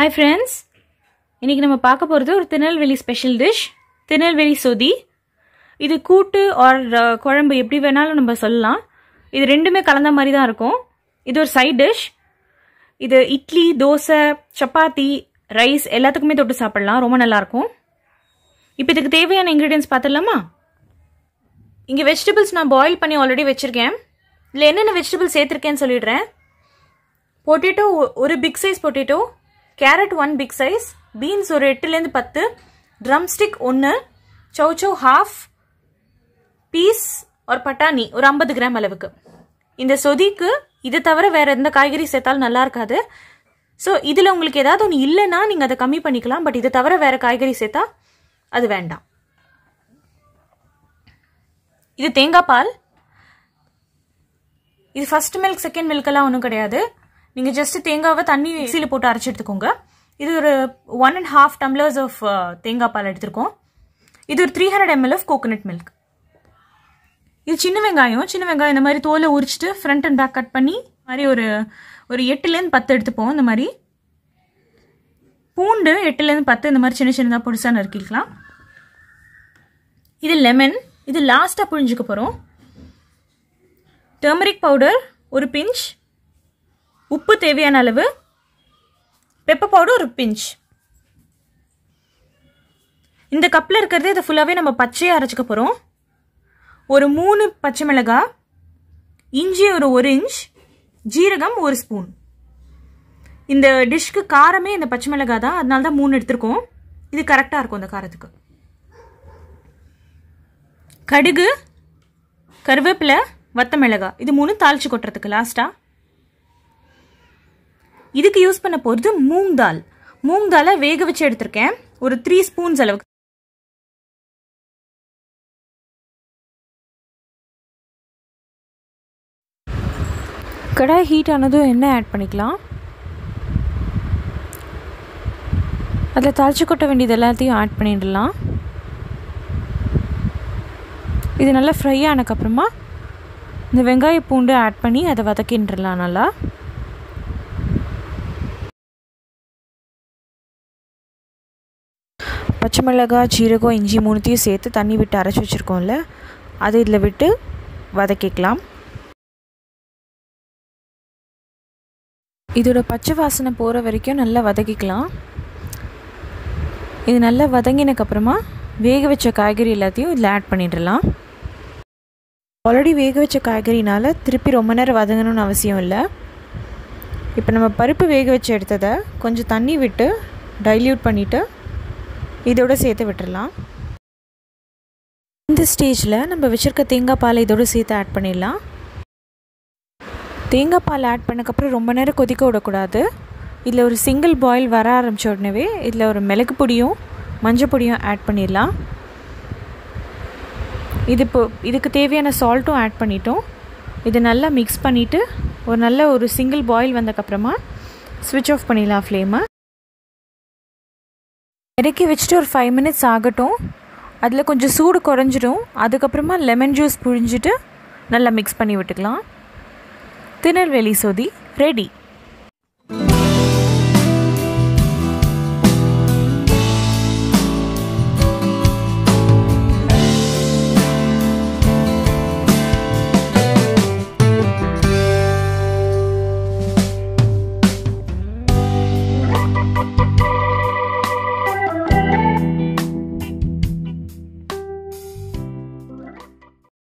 hi friends இன்றைக்கி நம்ம பார்க்க போகிறது ஒரு திருநெல்வேலி ஸ்பெஷல் டிஷ் திருநெல்வேலி சொதி இது கூட்டு ஆர் குழம்பு எப்படி வேணாலும் நம்ம சொல்லலாம் இது ரெண்டுமே கலந்த மாதிரி தான் இருக்கும் இது ஒரு சைட் டிஷ் இது இட்லி தோசை சப்பாத்தி ரைஸ் எல்லாத்துக்குமே தொட்டு சாப்பிடலாம் ரொம்ப நல்லாயிருக்கும் இப்போ இதுக்கு தேவையான இன்க்ரீடியன்ஸ் பார்த்துடலாமா இங்கே வெஜிடபிள்ஸ் நான் பாயில் பண்ணி ஆல்ரெடி வச்சுருக்கேன் இதில் என்னென்ன வெஜிடபிள்ஸ் சேர்த்துருக்கேன்னு சொல்லிடுறேன் பொட்டேட்டோ ஒரு big size potato carrot one big size beans ஒரு எட்டுலேருந்து பத்து ட்ரம் ஸ்டிக் ஒன்று சௌச்சௌ ஹாஃப் பீஸ் ஒரு பட்டாணி ஒரு ஐம்பது கிராம் அளவுக்கு இந்த சொதிக்கு இது தவிர வேறு எந்த காய்கறி சேர்த்தாலும் நல்லா இருக்காது ஸோ இதில் உங்களுக்கு ஏதாவது ஒன்று இல்லைன்னா நீங்கள் அதை கம்மி பண்ணிக்கலாம் பட் இதை தவிர வேறு காய்கறி சேர்த்தா அது வேண்டாம் இது தேங்காய் பால் இது ஃபர்ஸ்ட் மில்க் செகண்ட் மில்கெல்லாம் ஒன்றும் கிடையாது நீங்கள் ஜஸ்ட் தேங்காவை தண்ணி மிக்சியில் போட்டு அரைச்சி எடுத்துக்கோங்க இது ஒரு one and half tumblers of தேங்காய் பால் எடுத்திருக்கோம் இது ஒரு three hundred ml of coconut milk இது சின்ன வெங்காயம் சின்ன வெங்காயம் இந்த மாதிரி தோலை உரிச்சிட்டு ஃப்ரண்ட் அண்ட் பேக் கட் பண்ணி மாதிரி ஒரு ஒரு எட்டுலேருந்து பத்து எடுத்துப்போம் இந்த மாதிரி பூண்டு எட்டுலேருந்து பத்து இந்த மாதிரி சின்ன சின்னதாக பொடிசாக நறுக்கிக்கலாம் இது லெமன் இது லாஸ்ட்டாக புழிஞ்சுக்க போகிறோம் டர்மரிக் பவுடர் ஒரு பிஞ்ச் உப்பு தேவையான அளவு பெப்பர் பவுடர் ஒரு பிஞ்ச் இந்த கப்பில் இருக்கிறது இதை ஃபுல்லாகவே நம்ம பச்சையாக அரைச்சிக்க போகிறோம் ஒரு மூணு பச்சை மிளகாய் இஞ்சி ஒரு ஒரு இன்ச் ஜீரகம் ஒரு ஸ்பூன் இந்த டிஷ்க்கு காரமே இந்த பச்சை மிளகாய் தான் அதனால தான் மூணு எடுத்திருக்கோம் இது கரெக்டாக இருக்கும் இந்த காரத்துக்கு கடுகு கருவேப்பிலை வத்த மிளகாய் இது மூணு தாளிச்சு கொட்டுறதுக்கு லாஸ்ட்டாக இதுக்கு யூஸ் பண்ண போகிறது மூங் தால் மூங் தாலை வேக வச்சு எடுத்திருக்கேன் ஒரு த்ரீ ஸ்பூன்ஸ் அளவுக்கு கடாய் ஹீட் ஆனதும் எண்ணெய் ஆட் பண்ணிக்கலாம் அதில் தாளிச்சு கொட்ட வேண்டியது எல்லாத்தையும் ஆட் பண்ணிடலாம் இது நல்லா ஃப்ரை ஆனதுக்கப்புறமா இந்த வெங்காய பூண்டு ஆட் பண்ணி அதை வதக்கின்றலாம் நல்லா பச்சை மிளகாய் சீரகம் இஞ்சி மூணுத்தையும் சேர்த்து தண்ணி விட்டு அரைச்சி வச்சுருக்கோம்ல அதை இதில் விட்டு வதக்கிக்கலாம் இதோட பச்சை வாசனை போகிற வரைக்கும் நல்லா வதக்கிக்கலாம் இது நல்லா வதங்கினதுக்கப்புறமா வேக வச்ச காய்கறி எல்லாத்தையும் இதில் ஆட் பண்ணிடலாம் ஆல்ரெடி வேக வச்ச காய்கறினால திருப்பி ரொம்ப நேரம் வதங்கணும்னு அவசியம் இல்லை இப்போ நம்ம பருப்பு வேக வச்சு எடுத்ததை கொஞ்சம் தண்ணி விட்டு டைல்யூட் பண்ணிவிட்டு இதோட சேர்த்து விட்டுடலாம் இந்த ஸ்டேஜில் நம்ம வச்சுருக்க தேங்காய் பாலை இதோட சேர்த்து ஆட் பண்ணிடலாம் தேங்காய் பால் ஆட் பண்ணக்கப்புறம் ரொம்ப நேரம் கொதிக்க விடக்கூடாது இதில் ஒரு சிங்கிள் பாயில் வர ஆரம்பித்த உடனே இதில் ஒரு மிளகு பொடியும் மஞ்சள் பொடியும் ஆட் பண்ணிடலாம் இது இப்போ இதுக்கு தேவையான சால்ட்டும் ஆட் பண்ணிட்டோம் இதை நல்லா மிக்ஸ் பண்ணிவிட்டு ஒரு நல்ல ஒரு சிங்கிள் பாயில் வந்தக்கப்புறமா ஸ்விட்ச் ஆஃப் பண்ணிடலாம் ஃப்ளேமை இறக்கி வச்சுட்டு ஒரு ஃபைவ் மினிட்ஸ் ஆகட்டும் அதில் கொஞ்சம் சூடு குறைஞ்சிடும் அதுக்கப்புறமா லெமன் ஜூஸ் புழிஞ்சிட்டு நல்லா மிக்ஸ் பண்ணி விட்டுக்கலாம் திருநெல்வேலி சொதி ரெடி